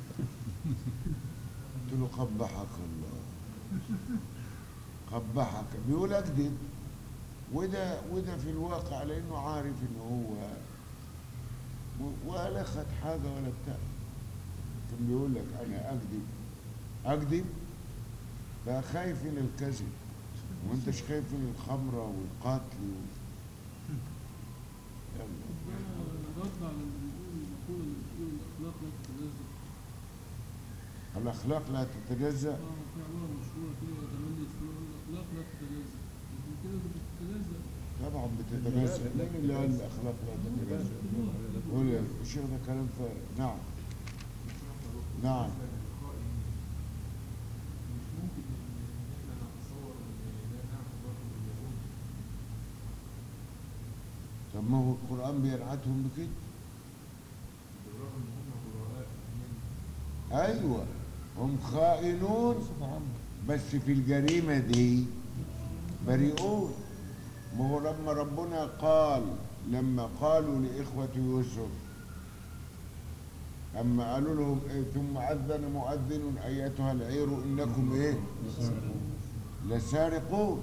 قلت له قبحك الله قبحك بيقول اكذب وده وده في الواقع لانه عارف ان هو و- ولا خد حاجه ولا بتاع كان بيقول لك انا اكذب اكذب بقى خايف من الكذب وانتش خايف من الخمره والقتل و... يلا رد على اللي بيقول المقولة اللي بتقول الأخلاق لا تتجزأ الاخلاق لا تتجزا اه في عبارة مشهورة كده تملي يقول الأخلاق لا تتجزأ لكن كده بتتجزأ طبعا بتتجزا مين اللي قال الاخلاق لا تتجزا قول يا الشيخ ده كلام فارغ نعم نعم مش ممكن ان احنا نتصور ان ده نعمل برضه باليهود طب ما هو القرآن بينعتهم بكده بالرغم ان هم براء من أيوة هم خائنون بس في الجريمة دي بريئون ما هو لما ربنا قال لما قالوا لإخوة يوسف أما قالوا لهم إيه ثم أذن مؤذن أيتها العير إنكم إيه لسارقون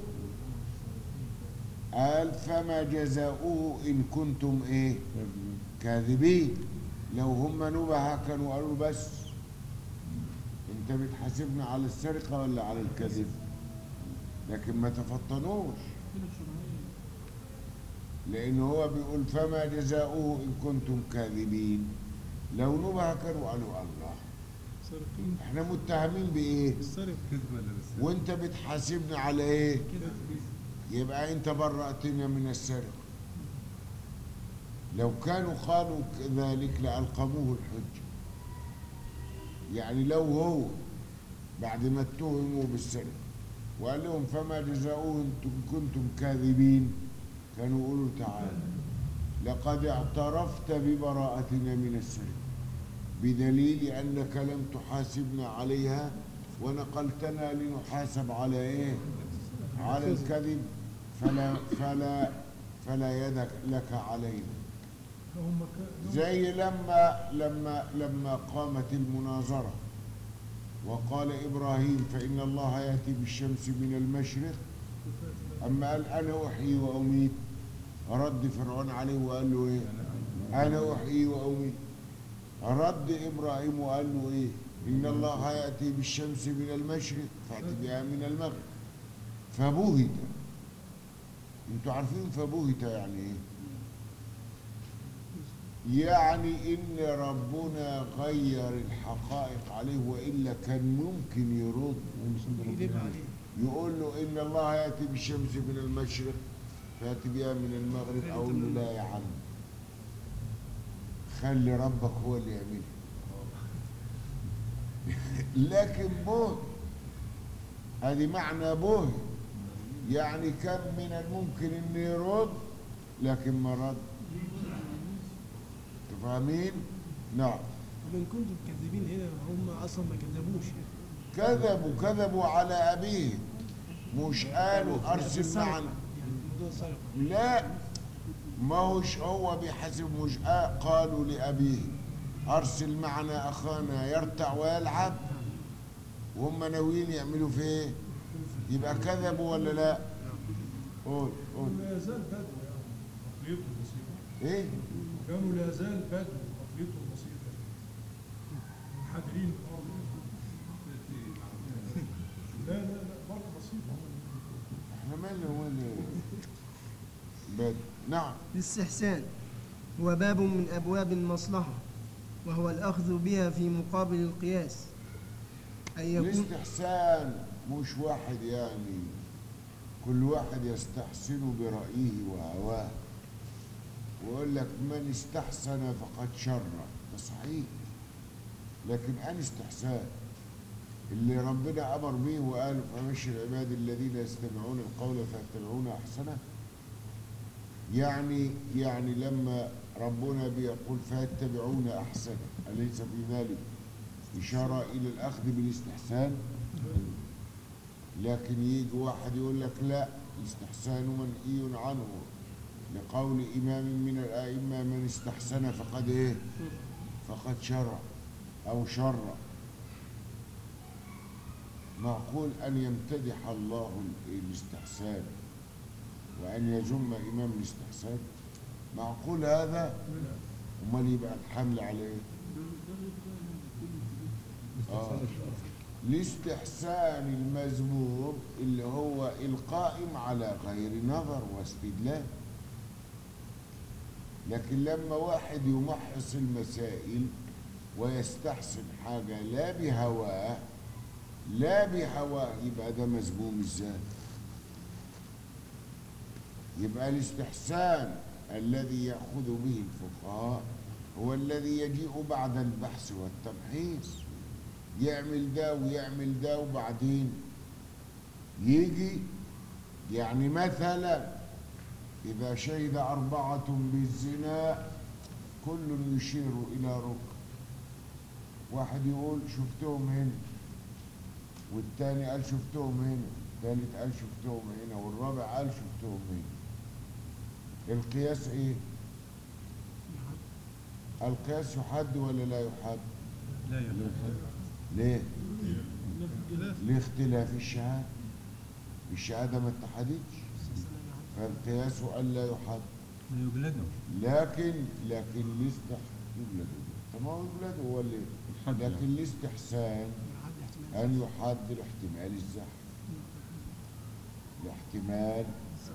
قال فما جزاؤه إن كنتم إيه كاذبين لو هم نبهة كانوا قالوا بس انت بتحاسبنا على السرقة ولا على الكذب لكن ما تفطنوش لأن هو بيقول فما جزاؤه إن كنتم كاذبين لو نبهة كانوا قالوا الله سارقين احنا متهمين بإيه السرقة وانت بتحاسبنا على ايه يبقى انت برأتنا من السرقة لو كانوا قالوا ذلك لألقموه الحجة يعني لو هو بعد ما اتهموا بالسرقة وقال لهم فما جزاؤه انتم كنتم كاذبين كانوا يقولوا تعالى لقد اعترفت ببراءتنا من السرقة بدليل أنك لم تحاسبنا عليها ونقلتنا لنحاسب على إيه؟ على الكذب فلا فلا فلا يدك لك علينا هم ك- زي لما لما لما قامت المناظرة وقال إبراهيم فإن الله يأتي بالشمس من المشرق أما قال أنا أحيي وأميت رد فرعون عليه وقال له إيه أنا أحيي وأميت رد إبراهيم وقال له إيه إن الله يأتي بالشمس من المشرق فأتي بها من المغرب فبهت انتوا عارفين فبهت يعني ايه يعني ان ربنا غير الحقائق عليه والا كان ممكن يرد يجيب عليه يقول له ان الله ياتي بالشمس من المشرق فياتي بها من المغرب اقول له لا يا عم خلي ربك هو اللي يعملها لكن بوه هذه معنى بوه يعني كان من الممكن انه يرد لكن ما رد أنتوا فاهمين؟ نعم وإن كنتم كاذبين هنا هم أصلا ما كذبوش كذبوا كذبوا على أبيه مش قالوا أرسل معنا يعني موضوع السرقة لا ما هوش هو بيحاسب مش آه قالوا لأبيه أرسل معنا أخانا يرتع ويلعب وهم ناويين يعملوا فيه إيه؟ يبقى كذبوا ولا لا؟ قول قول لا يزال بدو يعني عقليته بسيطة إيه؟ كانوا لا يزال بدو عقليته بسيطة منحدرين في الأرض لا لا لا برضه بسيطة إحنا مالنا ولا بد نعم الاستحسان هو باب من أبواب المصلحة وهو الأخذ بها في مقابل القياس أن يكون الاستحسان مش واحد يعني كل واحد يستحسن برأيه وهواه ويقول لك من استحسن فقد شر ده صحيح لكن أنا استحسان اللي ربنا أمر به وقال فبشر العباد الذين يستمعون القول فيتبعون أحسنه يعني يعني لما ربنا بيقول فيتبعون أحسنه أليس في ذلك إشارة إلى الأخذ بالاستحسان لكن يجي واحد يقول لك لا الاستحسان منهي عنه لقول إمام من الأئمة من استحسن فقد إيه فقد شرع أو شرع معقول أن يمتدح الله ال- الاستحسان وأن يذم إمام الاستحسان معقول هذا أمال يبقى الحمل على إيه آه. الاستحسان المذموم اللي هو القائم على غير نظر واستدلال لكن لما واحد يمحص المسائل ويستحسن حاجة لا بهواه لا بهواه يبقى ده مذموم ازاي يبقى الاستحسان الذي يأخذ به الفقهاء هو الذي يجيء بعد البحث والتمحيص يعمل ده ويعمل ده وبعدين يجي يعني مثلا إذا شهد أربعة بالزنا كل يشير إلى ركن واحد يقول شفتهم هنا والتاني قال شفتهم هنا التالت قال شفتهم هنا والرابع قال شفتهم هنا القياس ايه القياس يحد ولا لا يحد لا يحد ليه اختلاف لاختلاف الشهادة الشهادة ما اتحدتش فالقياس ألا يحد يجلده لكن لكن الاستح يجلد طب ما هو يجلد هو اللي الحد لكن يعني. الاستحسان أن يحد لاحتمال الزحف لاحتمال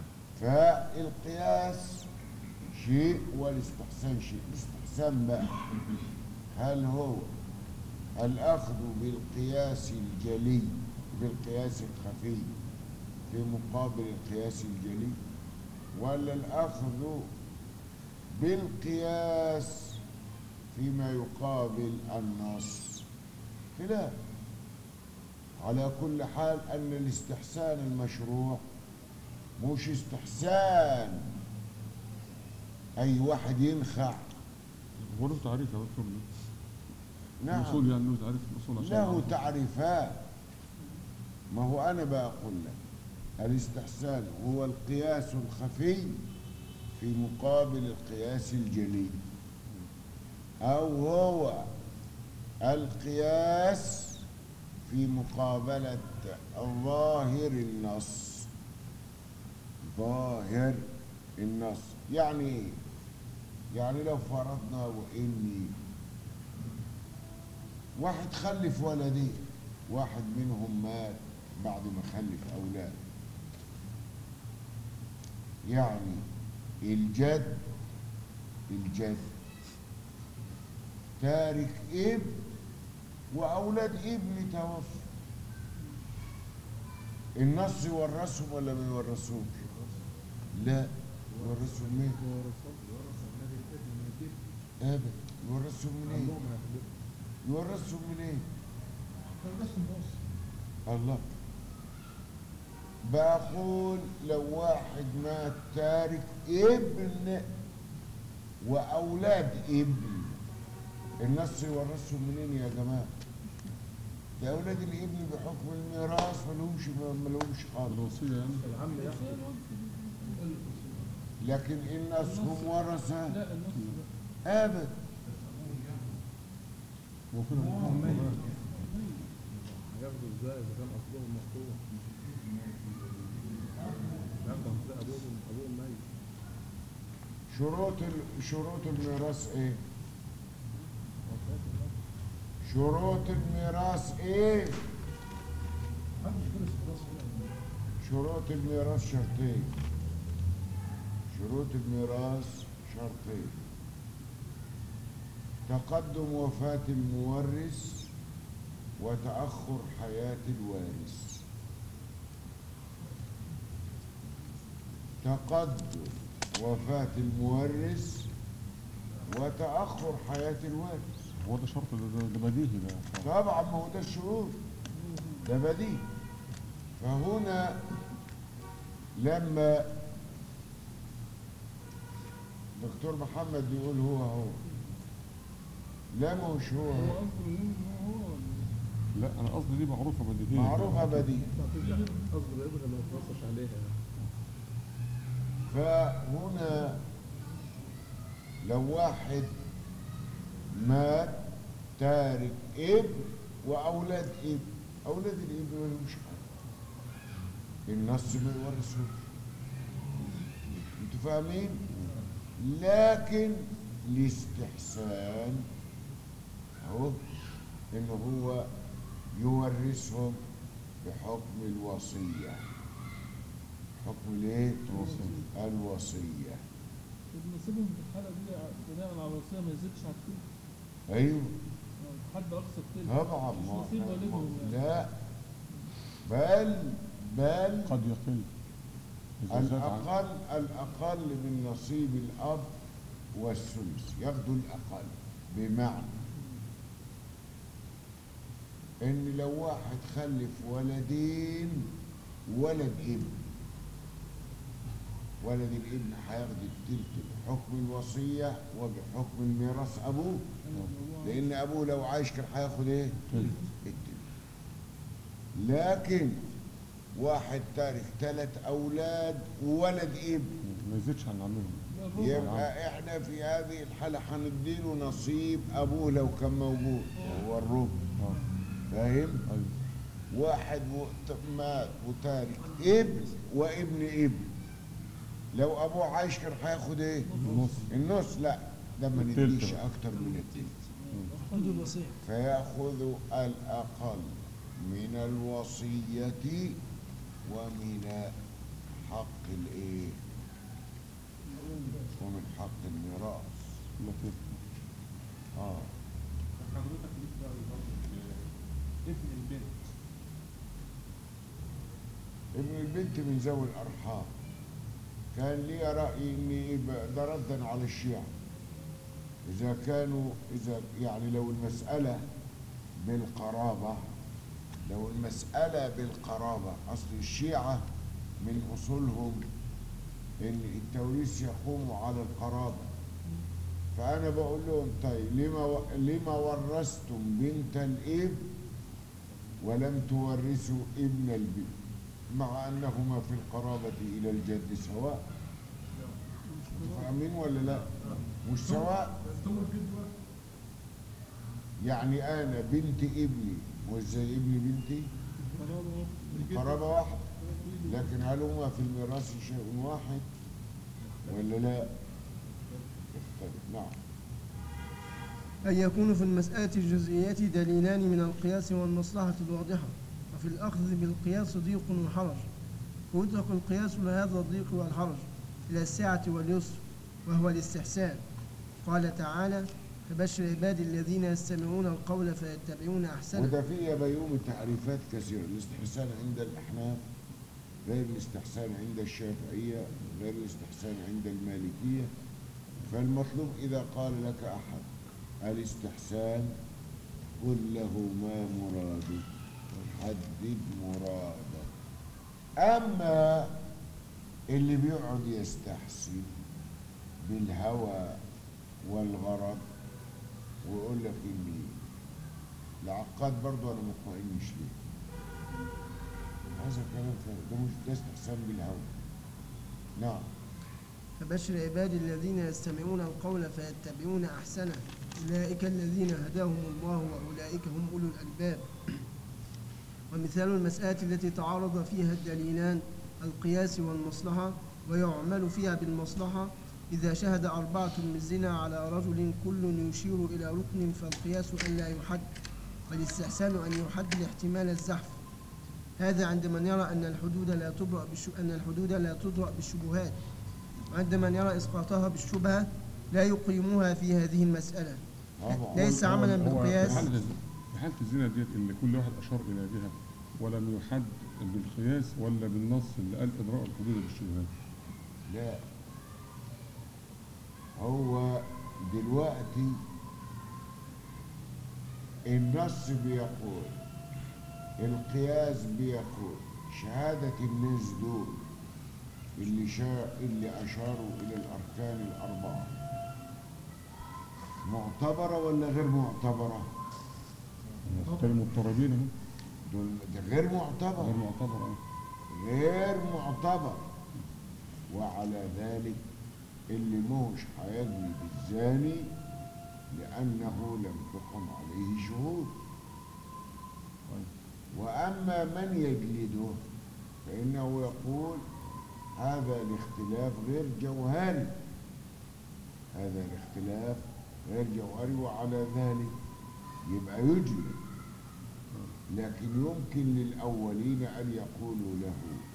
فالقياس شيء والاستحسان شيء الاستحسان بقى هل هو الأخذ بالقياس الجلي بالقياس الخفي في مقابل القياس الجلي ولا الأخذ بالقياس فيما يقابل النص خلاف على كل حال أن الاستحسان المشروع مش استحسان أي واحد ينخع هو له تعريف يا دكتور نعم الاصول يعني له تعريف الاصول عشان له يعرف. تعريفات ما هو أنا بقول لك الاستحسان هو القياس الخفي في مقابل القياس الجلي أو هو القياس في مقابلة ظاهر النص ظاهر النص يعني إيه؟ يعني لو فرضنا وإني واحد خلف ولدين واحد منهم مات بعد ما خلف أولاد يعني الجد الجد تارك ابن وأولاد ابن توفى النص يورثهم ولا ما يورثهمش؟ لا يورثهم مين؟ ابدا يورثهم منين؟ يورثهم منين؟ فالرسم بص الله بقول لو واحد مات تارك ابن واولاد ابن النص يورثهم منين يا جماعه ده اولاد الابن بحكم الميراث ما لهمش ما لهمش خالص الوصيه يعني العم ياخد لكن الناس هم ورثه لا النص ابدا هو كده هياخدوا ازاي اذا كان اصلهم مقطوع ياخدوا ازاي ابوهم ابوهم ميت شروط ال- شروط الميراث ايه شروط الميراث ايه محدش درس خلاص ولا شروط الميراث شرطين شروط الميراث شرطين تقدم وفاة المورث وتأخر حياة الوارث تقدم وفاة المورث وتأخر حياة الوارث هو ده شرط ده, ده- ده بديهي ده طبعا ما هو ده الشروط ده بديهي فهنا لما دكتور محمد بيقول هو هو لا مش هو هو هو قصده يقول ان هو لا انا قصدي دي معروفه بديهيه معروفة بديهي قصده الابن ما يتنصش عليها فهنا لو واحد مات تارك ابن واولاد ابن اولاد الابن ما لهمش حاجه النص ما يورثوش انتوا فاهمين لكن الاستحسان اهو ان هو يورثهم بحكم الوصيه حكم الايه الوصية. الوصيه نصيبهم في الحالة دي بناء على الوصية ما يزيدش على التلت ايوه حد أقصى التلت طبعا مش ما- نصيب والدهم يعني. لا بل بل قد يقل اذا زاد عن الأقل الأقل من نصيب الأب والثلث ياخدوا الأقل بمعنى إن لو واحد خلف ولدين ولد ابن ولد الابن هياخد التلت بحكم الوصية وبحكم الميراث أبوه لأن أبوه لو عايش كان هياخد إيه؟ التلت لكن واحد تارك ثلاث أولاد وولد ابن ما يزيدش عن عمهم يبقى احنا في هذه الحالة هنديله نصيب أبوه لو كان موجود هو الربع اه فاهم؟ ايوه واحد و- مات وتارك ابن وابن ابن لو ابوه عايش كان هياخد ايه؟ النص النص لا ده ما التلت نديش بقى. اكتر من التلت حدود الوصية فياخذ الاقل من الوصية ومن حق الايه؟ ومن حق الميراث ما تلت. اه حضرتك ليك رأي برضه في ابن البنت ابن البنت من ذوي الارحام كان لي راي ان يبقى ده ردا على الشيعه اذا كانوا اذا يعني لو المساله بالقرابه لو المساله بالقرابه اصل الشيعه من اصولهم ان التوريث يقوم على القرابه فانا بقول لهم طيب لما و- لما ورثتم بنت الاب ولم تورثوا ابن البنت مع أنهما في القرابة إلى الجد سواء فاهمين ولا لا مش سواء ثم الجد واحد يعني أنا بنت ابني مش زي ابن بنتي قرابة واحدة لكن هل هما في الميراث شيء واحد ولا لا يختلف نعم أن يكون في المسألة الجزئية دليلان من القياس والمصلحة الواضحة وفي الأخذ بالقياس ضيق وحرج ويطلق القياس لهذا الضيق والحرج إلى السعة واليسر وهو الاستحسان قال تعالى فبشر عبادي الذين يستمعون القول فيتبعون أحسنه وده فيه بيوم تعريفات كثيرة الاستحسان عند الأحناف غير الاستحسان عند الشافعية غير الاستحسان عند المالكية فالمطلوب إذا قال لك أحد الاستحسان قل له ما مرادك حدد مرادك أما اللي بيقعد يستحسن بالهوى والغرض ويقول لك إني العقاد برضو انا مطمئنش ليه هذا كلام فارغ ده مش ده استحسان بالهوى نعم فبشر عبادي الذين يستمعون القول فيتبعون أحسنه أولئك الذين هداهم الله وأولئك هم أولو الألباب ومثال المسألة التي تعارض فيها الدليلان القياس والمصلحة ويعمل فيها بالمصلحة إذا شهد أربعة بالزنا على رجل كل يشير إلى ركن فالقياس أن لا يحد والاستحسان أن يحد لاحتمال الزحف هذا عند من يرى أن الحدود لا تبرأ بالش... أن الحدود لا تبرأ بالشبهات وعند من يرى إسقاطها بالشبهة لا يقيمها في هذه المسألة طبعا ليس عملا هو بالقياس في حالة الز- في حالة الزنا ديت اللي كل واحد أشار إلى بها ولم يحد بالقياس ولا بالنص اللي قال إدراء الحدود بالشبهات لا هو دلوقتي النص بيقول القياس بيقول شهادة الناس دول اللي شا اللي أشاروا إلى الأركان الأربعة معتبرة ولا غير معتبرة؟ كانوا مضطربين أهو دول ده غير معتبرة غير معتبر أه غير معتبر وعلى ذلك اللي موش هيجلد الزاني لأنه لم تقم عليه شهود وأما من يجلده فإنه يقول هذا الاختلاف غير جوهري هذا الاختلاف غير جوهري وعلى ذلك يبقى يجلد لكن يمكن للأولين أن يقولوا له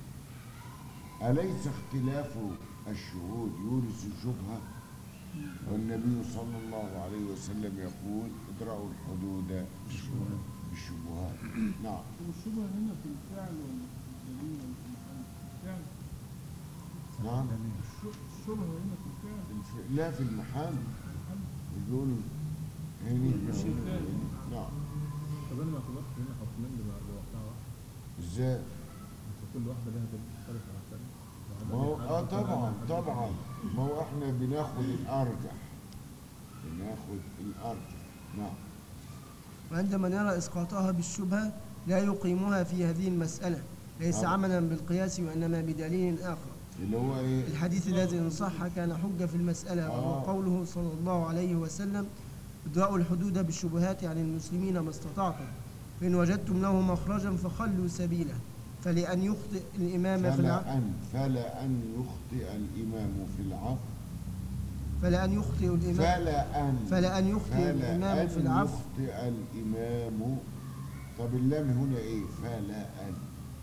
أليس اختلاف الشهود يورث الشبهة والنبي صلى الله عليه وسلم يقول ادرأوا الحدود بالشبهات نعم والشبهة هنا في الفعل ولا في الدليل ولا في المحل؟ الفعل نعم الش- الشبهة هنا في الفعل الف- لا في المحل يقولوا هني نعم طب انا ما اعتبرش هنا حكمين لو- لوحدها واحده ازاي انت كل واحده لها دليل مختلف عن الثانيه ما هو اه طبعا طبعا ما هو احنا بناخد الارجح بناخد الارجح نعم وعند من يرى إسقاطها بالشبهة لا يقيمها في هذه المسألة ليس آه. عملا بالقياس وإنما بدليل آخر اللي هو ايه الحديث الذي إن صح كان حجة في المسألة وهو آه. قوله صلى الله عليه وسلم ادرأوا الحدود بالشبهات عن المسلمين ما استطعتم فإن وجدتم له مخرجا فخلوا سبيله فلأن يخطئ الإمام في العفو فلا أن فلا أن يخطئ الإمام في العفو فلأن يخطئ الإمام فلا أن فلأن يخطئ فلا الإمام أن في العفو يخطئ الإمام طب اللام هنا إيه فلا أن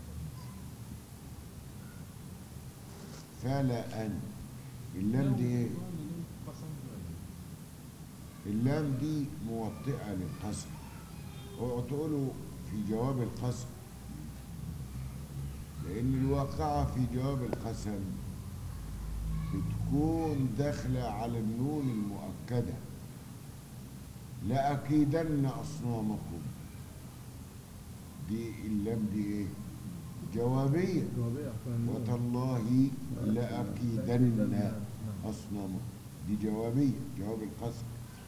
فلا أن اللام دي إيه اللام دي موطئة للقسم اوعوا تقولوا في جواب القسم لأن الواقعة في جواب القسم بتكون داخلة على النون المؤكدة لأكيدن أصنامكم دي اللام دي إيه؟ جوابية جوابية عشان وتالله لأكيدن نعم. أصنامكم دي جوابية جواب القسم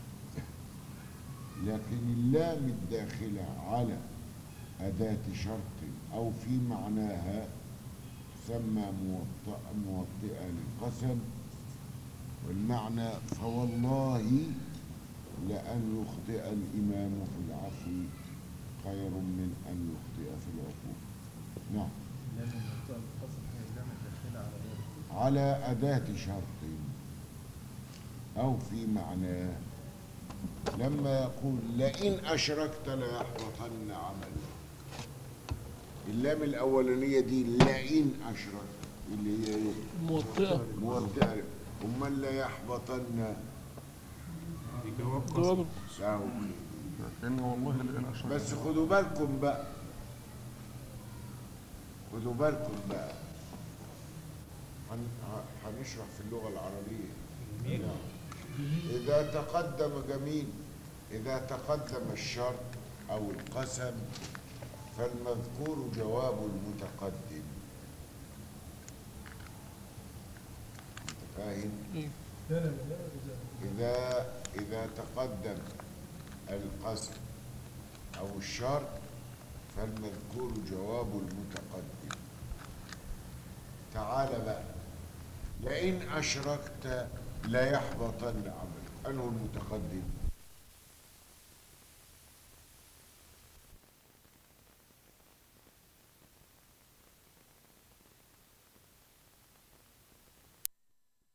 لكن اللام الداخلة على أداة شرط أو في معناها تسمى موطئة موطئة للقسم والمعنى فوالله لأن يخطئ الإمام في العفو خير من أن يخطئ في العقوبة نعم لازم نحطها القصر هي اللام الداخلة على ذلك على أداة شرط أو في معناه لما يقول لئن أشركت ليحبطن عملك اللام الأولانية دي لئن أشركت اللي هي إيه؟ موطئة موطئة أمال لا يحبطن جواب أهو كأن والله لئن أشرك بس خدوا بالكم بقى خدوا بالكم بقى هن- ه- هنشرح في اللغة العربية إذا تقدم جميل إذا تقدم الشرط أو القسم فالمذكور جواب المتقدم أنت فاهم؟ إيه. لا لا لا إذا إذا إذا تقدم القسم أو الشرط فالمذكور جواب المتقدم تعال بقى لئن أشركت ليحبطن عملك أنه المتقدم